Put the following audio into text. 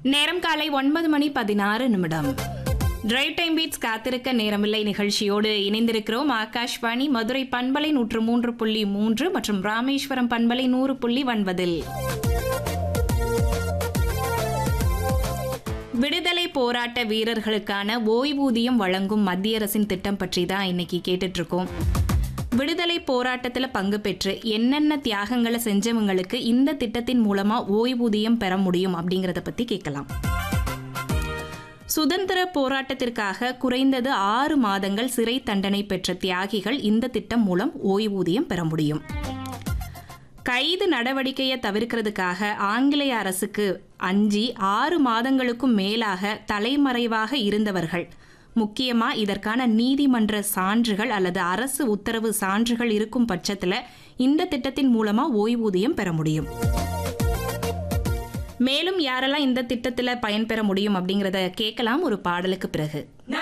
நேரம் காலை ஒன்பது மணி பதினாறு நிமிடம் டிரைவ் டைம் பீட்ஸ் காத்திருக்க நேரமில்லை நிகழ்ச்சியோடு இணைந்திருக்கிறோம் ஆகாஷ்வாணி மதுரை பண்பலை நூற்று மூன்று புள்ளி மூன்று மற்றும் ராமேஸ்வரம் பண்பலை நூறு புள்ளி ஒன்பதில் விடுதலை போராட்ட வீரர்களுக்கான ஓய்வூதியம் வழங்கும் மத்திய அரசின் திட்டம் பற்றி தான் இன்னைக்கு கேட்டுட்டு இருக்கோம் விடுதலை போராட்டத்துல பங்கு பெற்று என்னென்ன தியாகங்களை செஞ்சவங்களுக்கு இந்த திட்டத்தின் மூலமா ஓய்வூதியம் பெற முடியும் அப்படிங்கறத பத்தி கேட்கலாம் சுதந்திர போராட்டத்திற்காக குறைந்தது ஆறு மாதங்கள் சிறை தண்டனை பெற்ற தியாகிகள் இந்த திட்டம் மூலம் ஓய்வூதியம் பெற முடியும் கைது நடவடிக்கையை தவிர்க்கிறதுக்காக ஆங்கிலேய அரசுக்கு அஞ்சி ஆறு மாதங்களுக்கும் மேலாக தலைமறைவாக இருந்தவர்கள் முக்கியமா இதற்கான நீதிமன்ற சான்றுகள் அல்லது அரசு உத்தரவு சான்றுகள் இருக்கும் பட்சத்துல இந்த திட்டத்தின் மூலமா ஓய்வூதியம் பெற முடியும் மேலும் யாரெல்லாம் இந்த திட்டத்துல பயன்பெற முடியும் அப்படிங்கறத கேட்கலாம் ஒரு பாடலுக்கு பிறகு